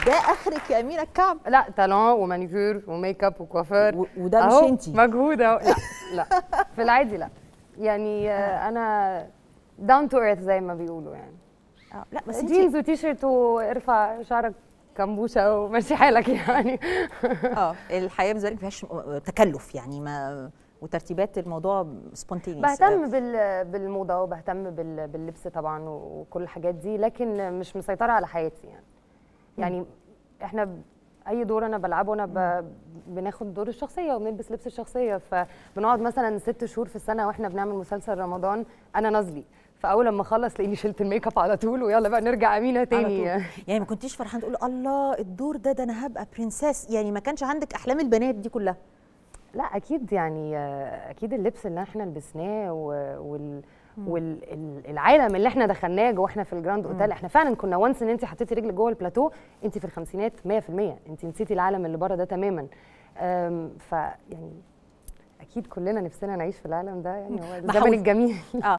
ده اخرك يا امينه الكعب لا تالون ومانيكير وميك اب وكوافير و- وده مش أهو، انتي. مجهود اهو لا لا في العادي لا يعني آه، انا داون تو ايرث زي ما بيقولوا يعني آه، لا بس انت جينز وتي شيرت وارفع شعرك كمبوشه ومشي حالك يعني اه الحياه بالنسبه لك ما فيهاش تكلف يعني ما وترتيبات الموضوع سبونتينيوس بهتم بال- بالموضه وبهتم بال- باللبس طبعا وكل الحاجات دي لكن مش مسيطره على حياتي يعني يعني احنا ب- اي دور انا بلعبه انا ب... بناخد دور الشخصيه وبنلبس لبس الشخصيه فبنقعد مثلا ست شهور في السنه واحنا بنعمل مسلسل رمضان انا نازلي فاول لما اخلص تلاقيني شلت الميك اب على طول ويلا بقى نرجع امينه على تاني طول. يعني ما كنتيش فرحانه تقولي الله الدور ده ده انا هبقى برنسيس يعني ما كانش عندك احلام البنات دي كلها لا اكيد يعني آه، اكيد اللبس اللي احنا لبسناه وال والعالم اللي احنا دخلناه جوه احنا في الجراند اوتيل احنا فعلا كنا وانس ان انت حطيتي رجلك جوه البلاتو انت في الخمسينات 100% انت نسيتي العالم اللي بره ده تماما أم، ف يعني اكيد كلنا نفسنا نعيش في العالم ده يعني هو الزمن بحاول- الجميل اه